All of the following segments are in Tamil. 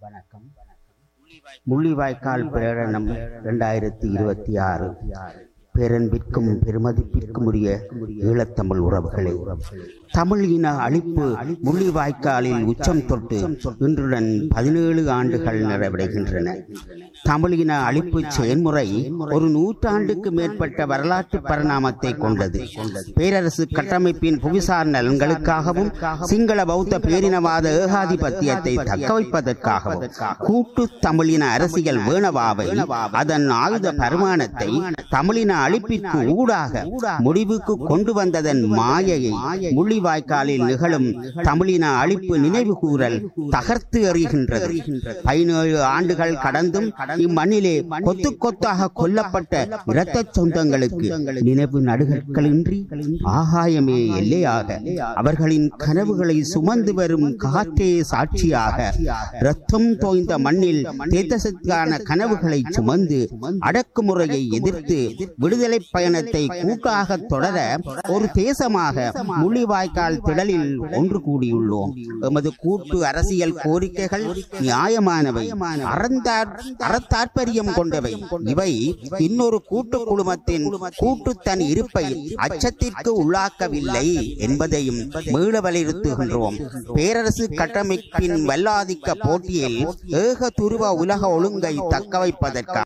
முள்ளிவாய்க்கால் பிரகடனம் இரண்டாயிரத்தி இருபத்தி ஆறு பேரன்பிற்கும் பெருமதிப்பிற்கும் உரிய ஈழத்தமிழ் உறவுகளே தமிழ் இன அழிப்பு முள்ளிவாய்க்காலில் உச்சம் தொட்டு இன்றுடன் பதினேழு ஆண்டுகள் நிறைவடைகின்றன தமிழ் இன அழிப்பு செயல்முறை ஒரு நூற்றாண்டுக்கு மேற்பட்ட வரலாற்று பரிணாமத்தை கொண்டது பேரரசு கட்டமைப்பின் புவிசார் நலன்களுக்காகவும் சிங்கள பௌத்த பேரினவாத ஏகாதிபத்தியத்தை தக்க வைப்பதற்காகவும் கூட்டு தமிழின அரசியல் வேணவாவை அதன் ஆயுத பரிமாணத்தை தமிழின அழிப்பிற்கு ஊடாக முடிவுக்கு கொண்டு வந்ததன் மாயையை முள்ளிவாய்க்காலில் நிகழும் தமிழின அழிப்பு நினைவு கூறல் தகர்த்து எறிகின்றது பதினேழு ஆண்டுகள் கடந்தும் இம்மண்ணிலே கொத்து கொத்தாக கொல்லப்பட்ட இரத்த சொந்தங்களுக்கு நினைவு நடுகற்களின்றி ஆகாயமே எல்லையாக அவர்களின் கனவுகளை சுமந்து வரும் காற்றே சாட்சியாக ரத்தம் தோய்ந்த மண்ணில் தேசத்துக்கான கனவுகளை சுமந்து அடக்குமுறையை எதிர்த்து விடுதலை பயணத்தை கூட்டாக தொடர ஒரு தேசமாக முள்ளிவாய்க்கால் திடலில் ஒன்று கூடியுள்ளோம் எமது கூட்டு அரசியல் கோரிக்கைகள் நியாயமானவை அறந்தார் அறத்தாற்பரியம் கொண்டவை இவை இன்னொரு கூட்டு குழுமத்தின் கூட்டு தன் இருப்பை அச்சத்திற்கு உள்ளாக்கவில்லை என்பதையும் மீள வலியுறுத்துகின்றோம் பேரரசு கட்டமைப்பின் வல்லாதிக்க போட்டியில் ஏக துருவ உலக ஒழுங்கை தக்க வைப்பதற்காக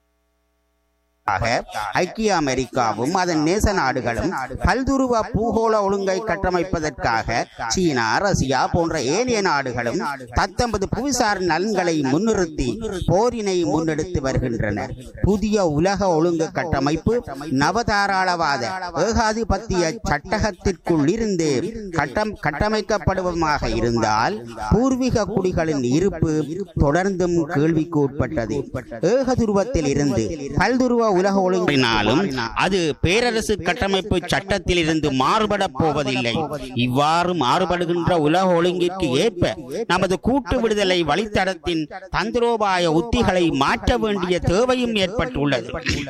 ஐக்கிய அமெரிக்காவும் அதன் நேச நாடுகளும் பல்துருவ பூகோள ஒழுங்கை கட்டமைப்பதற்காக சீனா ரஷ்யா போன்ற ஏனைய நாடுகளும் தத்தமது புவிசார் நலன்களை முன்னிறுத்தி போரினை முன்னெடுத்து வருகின்றன புதிய உலக ஒழுங்கு கட்டமைப்பு நவதாராளவாத ஏகாதிபத்திய சட்டகத்திற்குள் இருந்து கட்டம் கட்டமைக்கப்படுவதாக இருந்தால் பூர்வீக குடிகளின் இருப்பு தொடர்ந்தும் கேள்விக்கு உட்பட்டது ஏகதுருவத்தில் இருந்து பல்துருவ உலக ஒழுங்கினாலும் அது பேரரசு கட்டமைப்பு சட்டத்தில் இருந்து மாறுபட போவதில்லை இவ்வாறு மாறுபடுகின்ற உலக ஒழுங்கிற்கு ஏற்ப நமது கூட்டு விடுதலை வழித்தடத்தின் தந்திரோபாய உத்திகளை மாற்ற வேண்டிய தேவையும் ஏற்பட்டுள்ளது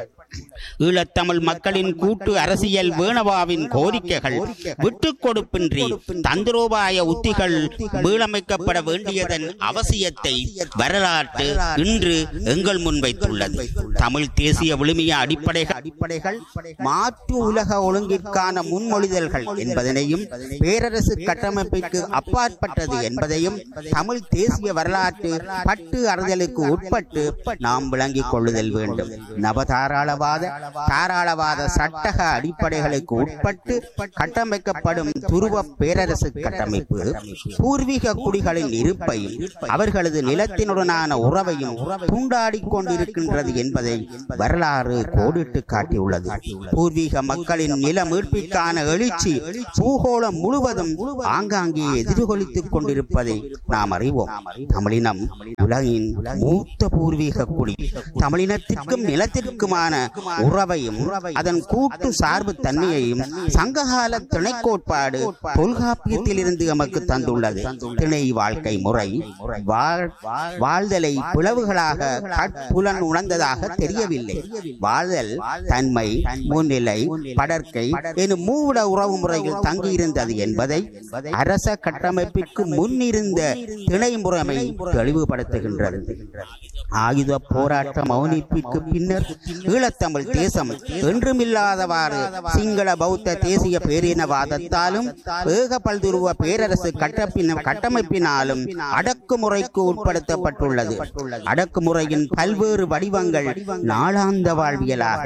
ஈழத்தமிழ் மக்களின் கூட்டு அரசியல் வேணவாவின் கோரிக்கைகள் விட்டுக் கொடுப்பின்றி தந்திரோபாய உத்திகள் மீளமைக்கப்பட வேண்டியதன் அவசியத்தை வரலாற்று இன்று எங்கள் முன்வைத்துள்ளது தமிழ் தேசிய விழுமிய அடிப்படைகள் அடிப்படைகள் மாற்று உலக ஒழுங்கிற்கான முன்மொழிதல்கள் என்பதனையும் பேரரசு கட்டமைப்பிற்கு அப்பாற்பட்டது என்பதையும் தமிழ் தேசிய வரலாற்று பட்டு அறிதலுக்கு உட்பட்டு நாம் விளங்கிக் கொள்ளுதல் வேண்டும் நவதாராளவாத தாராளவாத சட்டக அடிப்படைகளுக்கு உட்பட்டு கட்டமைக்கப்படும் துருவ பேரரசு கட்டமைப்பு பூர்வீக குடிகளின் இருப்பையும் அவர்களது நிலத்தினுடனான உறவையும் துண்டாடி கொண்டிருக்கின்றது என்பதை வரலாறு கோடிட்டு காட்டியுள்ளது பூர்வீக மக்களின் நில மீட்பிற்கான எழுச்சி பூகோளம் முழுவதும் ஆங்காங்கே எதிர்கொலித்துக் கொண்டிருப்பதை நாம் அறிவோம் தமிழினம் உலகின் மூத்த பூர்வீக குடி தமிழினத்திற்கும் நிலத்திற்குமான உறவையும் அதன் கூட்டு சார்பு தன்மையையும் சங்ககால திணை கோட்பாடு தொல்காப்பியத்தில் இருந்து எமக்கு தந்துள்ளது திணை வாழ்க்கை முறை வாழ்- வாழ்தலை பிளவுகளாக கட்புலன் உணர்ந்ததாக தெரியவில்லை வாழ்தல் தன்மை முன்னிலை படற்கை எனும் மூவிட உறவு முறையில் தங்கியிருந்தது என்பதை அரச கட்டமைப்பிற்கு முன்னிருந்த திணை முறைமை தெளிவுபடுத்துகின்றது ஆயுத போராட்ட மௌனிப்பிற்கு பின்னர் ஈழத்தமிழ் தேசம் என்றுமில்லாதவாறு சிங்கள பௌத்த தேசிய பேரினவாதத்தாலும் ஏக பல்துருவ பேரரசு கட்டப்பின கட்டமைப்பினாலும் அடக்குமுறைக்கு உட்படுத்தப்பட்டுள்ளது அடக்குமுறையின் பல்வேறு வடிவங்கள் நாளாந்த வாழ்வியலாக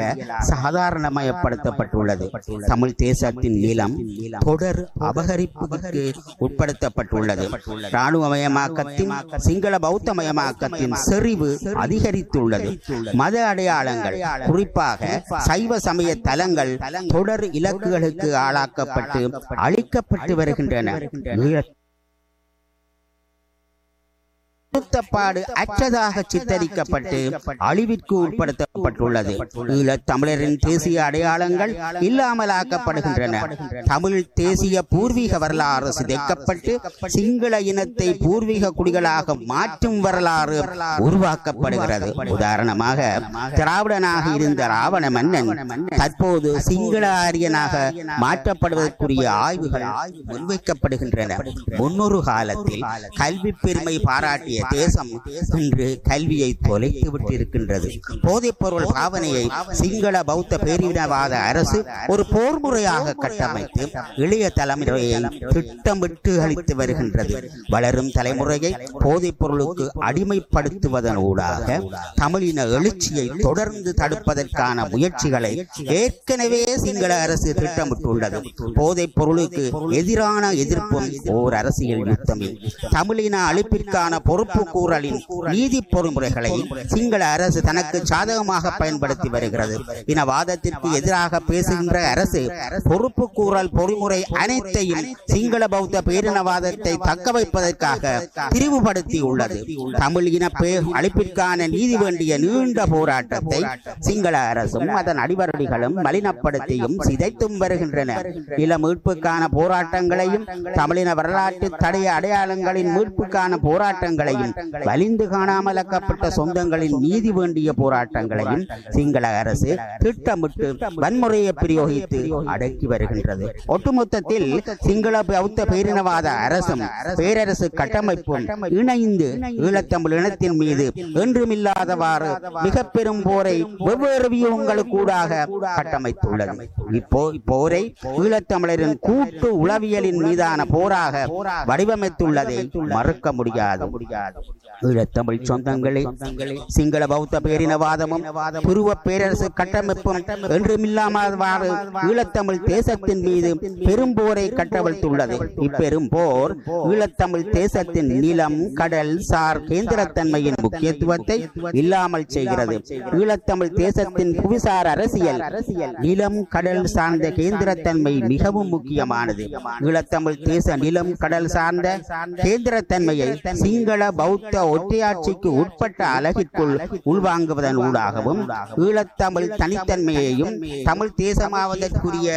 சாதாரணமயப்படுத்தப்பட்டுள்ளது தமிழ் தேசத்தின் நிலம் தொடர் அபகரிப்புக்கு உட்படுத்தப்பட்டுள்ளது இராணுவமயமாக்கத்தின் சிங்கள பௌத்தமயமாக்கத்தின் செறிவு அதிகரித்துள்ளது மத அடையாளங்கள் குறிப்பாக சைவ சமய தலங்கள் தொடர் இலக்குகளுக்கு ஆளாக்கப்பட்டு அழிக்கப்பட்டு வருகின்றன ஈழத் பொருத்தப்பாடு அற்றதாக சித்தரிக்கப்பட்டு அழிவிற்கு உட்படுத்தப்பட்டுள்ளது ஈழத் தமிழரின் தேசிய அடையாளங்கள் இல்லாமலாக்கப்படுகின்றன தமிழ் தேசிய பூர்வீக வரலாறு சிதைக்கப்பட்டு சிங்கள இனத்தை பூர்வீக குடிகளாக மாற்றும் வரலாறு உருவாக்கப்படுகிறது உதாரணமாக திராவிடனாக இருந்த ராவண மன்னன் தற்போது சிங்கள ஆரியனாக மாற்றப்படுவதற்குரிய ஆய்வுகள் முன்வைக்கப்படுகின்றன முன்னொரு காலத்தில் கல்வி பெருமை பாராட்டிய பாராட்டிய தேசம் இன்று கல்வியை தொலைத்து விட்டிருக்கின்றது போதைப் பொருள் பாவனையை சிங்கள பௌத்த பேரினவாத அரசு ஒரு போர் முறையாக கட்டமைத்து இளைய தலைமுறையை திட்டமிட்டு அளித்து வருகின்றது வளரும் தலைமுறையை போதைப் பொருளுக்கு அடிமைப்படுத்துவதன் ஊடாக தமிழின எழுச்சியை தொடர்ந்து தடுப்பதற்கான முயற்சிகளை ஏற்கனவே சிங்கள அரசு திட்டமிட்டுள்ளது போதைப் பொருளுக்கு எதிரான எதிர்ப்பும் ஓர் அரசியல் யுத்தமே தமிழின அழிப்பிற்கான பொறுப்பு கூறலின் நீதி பொறிமுறைகளை சிங்கள அரசு தனக்கு சாதகமாக பயன்படுத்தி வருகிறது இனவாதத்திற்கு எதிராக பேசுகின்ற அரசு பொறுப்பு கூறல் பொறிமுறை அனைத்தையும் சிங்கள பௌத்த பேரினவாதத்தை தக்க வைப்பதற்காக திரிவுபடுத்தி உள்ளது தமிழ் இன பே அழிப்பிற்கான நீதி வேண்டிய நீண்ட போராட்டத்தை சிங்கள அரசும் அதன் அடிவரடிகளும் மலினப்படுத்தியும் சிதைத்தும் வருகின்றன நில மீட்புக்கான போராட்டங்களையும் தமிழின வரலாற்று தடைய அடையாளங்களின் மீட்புக்கான போராட்டங்களையும் வலிந்து காணாமலக்கப்பட்ட சொந்தங்களின் நீதி வேண்டிய போராட்டங்களையும் சிங்கள அரசு திட்டமிட்டு வன்முறையை பிரயோகித்து அடக்கி வருகின்றது ஒட்டுமொத்தத்தில் சிங்கள பௌத்த பேரினவாத அரசும் பேரரசு கட்டமைப்பும் இணைந்து ஈழத்தமிழ் இனத்தின் மீது என்றுமில்லாதவாறு மிக பெரும் போரை வெவ்வேறு வியூகங்களுக்கூடாக கட்டமைத்துள்ளது இப்போ போரை ஈழத்தமிழரின் கூட்டு உளவியலின் மீதான போராக வடிவமைத்துள்ளதை மறுக்க முடியாது ஈழத்தமிழ் சொந்தங்களே சிங்கள பௌத்த பேரினவாதமும் புருவ பேரரசு கட்டமைப்பும் என்றுமில்லாமவாறு ஈழத்தமிழ் தேசத்தின் மீது பெரும் போரை கட்டவிழ்த்துள்ளது இப்பெரும் போர் ஈழத்தமிழ் தேசத்தின் நிலம் கடல் சார் கேந்திரத்தன்மையின் முக்கியத்துவத்தை இல்லாமல் செய்கிறது ஈழத்தமிழ் தேசத்தின் புவிசார் அரசியல் நிலம் கடல் சார்ந்த கேந்திரத்தன்மை மிகவும் முக்கியமானது ஈழத்தமிழ் தேச நிலம் கடல் சார்ந்த கேந்திரத்தன்மையை சிங்கள பௌத்த ஒற்றையாட்சிக்கு உட்பட்ட அலகிற்குள் உள்வாங்குவதன் ஊடாகவும் ஈழத்தமிழ் தனித்தன்மையையும் தமிழ் தேசமாவதற்குரிய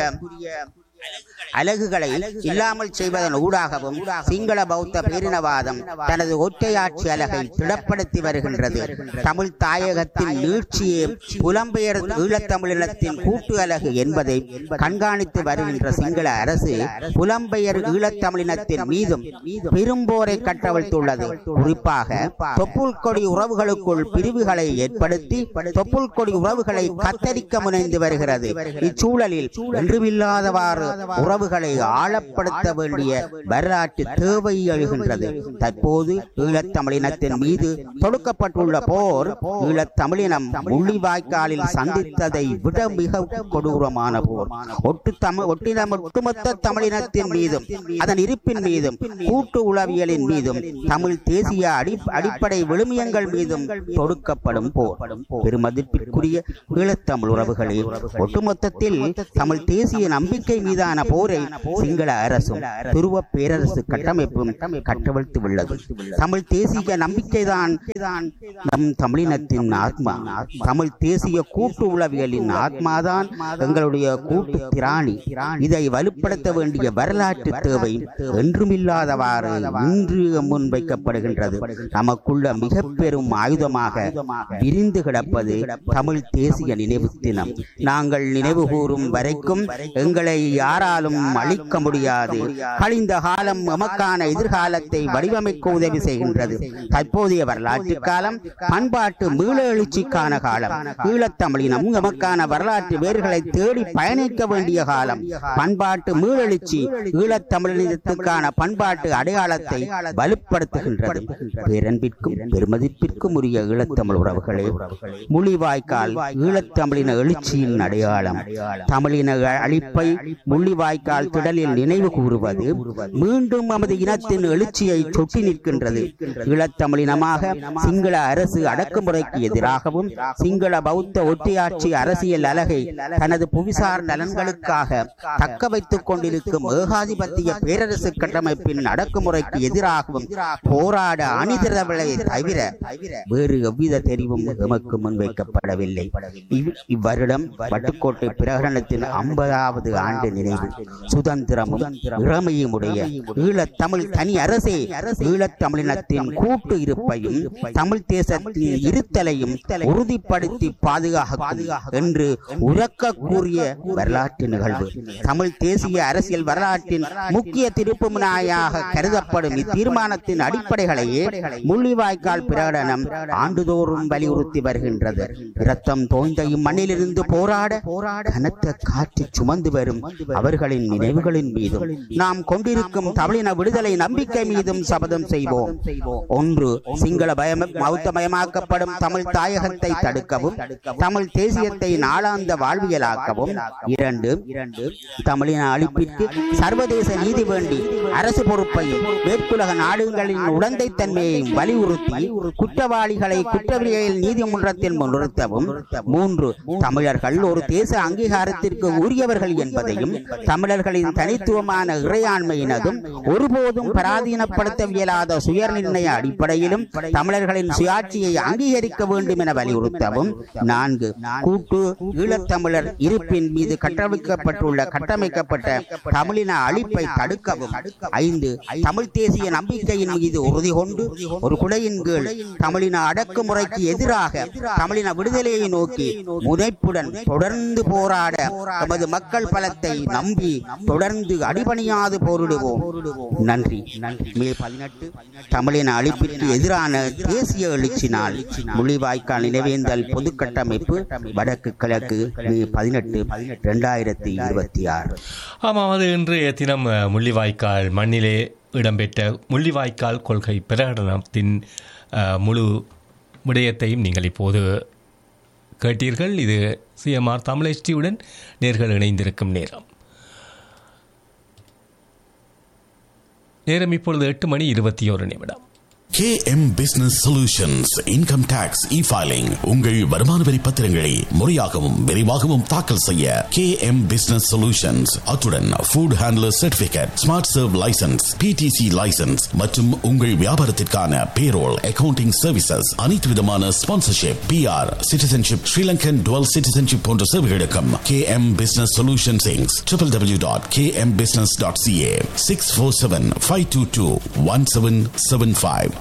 அலகுகளை இல்லாமல் செய்வதன் ஊடாகவும் சிங்கள பௌத்த பேரினவாதம் தனது ஒற்றையாட்சி அலகை திடப்படுத்தி வருகின்றது தமிழ் தாயகத்தின் நீட்சியே புலம்பெயர் ஈழத்தமிழினத்தின் கூட்டு அலகு என்பதை கண்காணித்து வருகின்ற சிங்கள அரசு புலம்பெயர் ஈழத்தமிழினத்தின் மீதும் பெரும்போரை கட்டவிழ்த்துள்ளது குறிப்பாக தொப்புள் கொடி உறவுகளுக்குள் பிரிவுகளை ஏற்படுத்தி தொப்புள் கொடி உறவுகளை கத்தரிக்க முனைந்து வருகிறது இச்சூழலில் என்றுமில்லாதவாறு உறவுகளை ஆழப்படுத்த வேண்டிய வரலாற்று தேவை எழுகின்றது தற்போது ஈழத்தமிழினத்தின் மீது தொடுக்கப்பட்டுள்ள போர் ஈழத்தமிழினம் முள்ளிவாய்க்காலில் சந்தித்ததை விட மிக கொடூரமான போர் ஒட்டு தமிழ் ஒட்டினம் ஒட்டுமொத்த தமிழினத்தின் மீதும் அதன் இருப்பின் மீதும் கூட்டு உளவியலின் மீதும் தமிழ் தேசிய அடி அடிப்படை விழுமியங்கள் மீதும் தொடுக்கப்படும் போர் பெருமதிப்பிற்குரிய ஈழத்தமிழ் உறவுகளே ஒட்டுமொத்தத்தில் தமிழ் தேசிய நம்பிக்கை மீதான போரை சிங்கள அரசும் துருவ பேரரசு கட்டமைப்பும் கட்டவிழ்த்து உள்ளது தமிழ் தேசிய நம்பிக்கைதான் நம் தமிழினத்தின் ஆத்மா தமிழ் தேசிய கூட்டு உளவியலின் ஆத்மாதான் எங்களுடைய கூட்டு திராணி இதை வலுப்படுத்த வேண்டிய வரலாற்று தேவை என்றுமில்லாதவாறு இன்று முன்வைக்கப்படுகின்றது நமக்குள்ள மிக பெரும் ஆயுதமாக விரிந்து கிடப்பது தமிழ் தேசிய நினைவு தினம் நாங்கள் நினைவு கூறும் வரைக்கும் எங்களை யாராலும் அழிக்க முடியாது கழிந்த காலம் எமக்கான எதிர்காலத்தை வடிவமைக்க உதவி செய்கின்றது தற்போதைய வரலாற்று காலம் பண்பாட்டு மீள எழுச்சிக்கான காலம் ஈழத்தமிழினம் எமக்கான வரலாற்று வேர்களை தேடி பயணிக்க வேண்டிய காலம் பண்பாட்டு மீளெழுச்சி ஈழத்தமிழினத்துக்கான பண்பாட்டு அடையாளத்தை வலுப்படுத்துகின்றது பேரன்பிற்கும் பெருமதிப்பிற்கும் உரிய ஈழத்தமிழ் உறவுகளே முள்ளிவாய்க்கால் ஈழத்தமிழின எழுச்சியின் அடையாளம் தமிழின அழிப்பை முள்ளிவாய்க்கால் திடலில் நினைவு கூறுவது மீண்டும் நமது இனத்தின் எழுச்சியை சொட்டி நிற்கின்றது ஈழத்தமிழினமாக சிங்கள அரசு அடக்குமுறைக்கு எதிராகவும் சிங்கள பௌத்த ஒற்றையாட்சி அரசியல் அலகை தனது புவிசார் நலன்களுக்காக தக்க வைத்துக் கொண்டிருக்கும் ஏகாதிபத்திய பேரரசு கட்டமைப்பின் அடக்குமுறைக்கு எதிராகவும் போராட அணிதிரவலை தவிர வேறு எவ்வித தெரிவும் எமக்கு முன்வைக்கப்படவில்லை இவ்- இவ்வருடம் வட்டுக்கோட்டை பிரகடனத்தின் ஐம்பதாவது ஆண்டு நினைவு சுதந்திரமும் இளமையும் உடைய ஈழத் தமிழ் தனி அரசே ஈழத் தமிழினத்தின் கூட்டு இருப்பையும் தமிழ் தேசத்தின் இருத்தலையும் உறுதிப்படுத்தி பாதுகாக்கும் என்று உறக்க கூறிய வரலாற்று நிகழ்வு தமிழ் தேசிய அரசியல் வரலாற்றின் முக்கிய திருப்புமுனையாக கருதப்படும் இத்தீர்மானத்தின் அடிப்படைகளையே முள்ளிவாய்க்கால் பிரகடனம் ஆண்டுதோறும் வலியுறுத்தி வருகின்றது இரத்தம் தோய்ந்த இம்மண்ணிலிருந்து போராட கனத்த காற்று சுமந்து வரும் அவர்களின் நினைவுகளின் மீதும் நாம் கொண்டிருக்கும் தமிழின விடுதலை நம்பிக்கை மீதும் சபதம் செய்வோம் ஒன்று சிங்கள பயம் மௌத்தமயமாக்கப்படும் தமிழ் தாயகத்தை தடுக்கவும் தமிழ் தேசியத்தை நாளாந்த வாழ்வியலாக்கவும் இரண்டு தமிழின அழிப்பிற்கு சர்வதேச நீதி வேண்டி அரசு பொறுப்பையும் மேற்குலக நாடுகளின் உடந்தைத்தன்மையையும் வலியுறுத்தி குற்றவாளிகளை குற்றவியல் நீதிமன்றத்தில் முன்னிறுத்தவும் மூன்று தமிழர்கள் ஒரு தேச அங்கீகாரத்திற்கு உரியவர்கள் என்பதையும் தமிழர்களின் தனித்துவமான இறையாண்மையினதும் ஒருபோதும் பராதீனப்படுத்தவியலாத சுயநிர்ணய அடிப்படையிலும் தமிழர்களின் சுயாட்சியை அங்கீகரிக்க வேண்டும் என வலியுறுத்தவும் நான்கு கூட்டு ஈழத்தமிழர் இருப்பின் மீது கட்டமைக்கப்பட்டுள்ள கட்டமைக்கப்பட்ட தமிழின அழிப்பை தடுக்கவும் ஐந்து தமிழ் தேசிய நம்பிக்கையின் மீது உறுதி கொண்டு ஒரு குடையின் கீழ் தமிழின அடக்குமுறைக்கு எதிராக தமிழின விடுதலையை நோக்கி முனைப்புடன் தொடர்ந்து போராட நமது மக்கள் பலத்தை நம்பி தொடர்ந்து அடிபணியாது போரிடுவோம் நன்றி மே பதினெட்டு தமிழின அழிப்பிற்கு எதிரான தேசிய எழுச்சி நாள் முள்ளிவாய்க்கால் நினைவேந்தல் பொது கட்டமைப்பு வடக்கு கிழக்கு மே பதினெட்டு இரண்டாயிரத்தி இருபத்தி ஆறு ஆமாம் அது இன்றைய தினம் அஹ், முள்ளிவாய்க்கால் மண்ணிலே இடம்பெற்ற முள்ளிவாய்க்கால் கொள்கை பிரகடனத்தின் அஹ், முழு விடயத்தையும் நீங்கள் இப்போது கேட்டீர்கள் இது சிஎம்ஆர் தமிழ் நேர்கள் இணைந்திருக்கும் நேரம் நேரம் இப்பொழுது எட்டு மணி இருபத்தி ஒரு நிமிடம் KM Business Solutions Income Tax E-Filing உங்கள் வருமான வரி பத்திரங்களை முறையாகவும் விரைவாகவும் தாக்கல் செய்ய KM Business Solutions அத்துடன் Food Handler Certificate Smart Serve License PTC License மற்றும் உங்கள் வியாபாரத்திற்கான Payroll Accounting Services அனைத்து விதமான Sponsorship PR Citizenship Sri Lankan Dual Citizenship போன்ற சேவைகளுக்கும் KM Business Solutions Inc. www.kmbusiness.ca 647-522-1775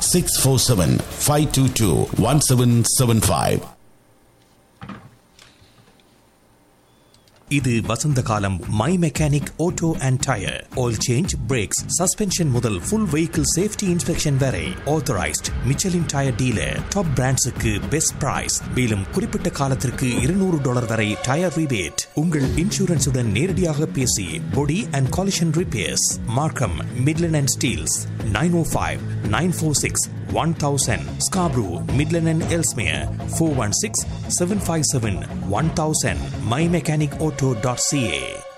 647-522-1775 இது வசந்த காலம் my mechanic auto and tyre oil change brakes suspension முதல் ஃபுல் வெஹிக்கிள் சேஃப்டி இன்ஸ்பெக்ஷன் வரை authorised Michelin tyre dealer top பிராண்ட்ஸுக்கு பெஸ்ட் பிரைஸ் மேலும் குறிப்பிட்ட காலத்திற்கு இருநூறு டாலர் வரை டயர் ரிபேட் உங்கள் இன்சூரன்ஸுடன் நேரடியாக பேசி body and collision repairs Markham Midland and Steeles nine oh five nine four six one thousand Scarborough Midland and Ellesmere four one six seven five seven one thousand my mechanic auto dot CA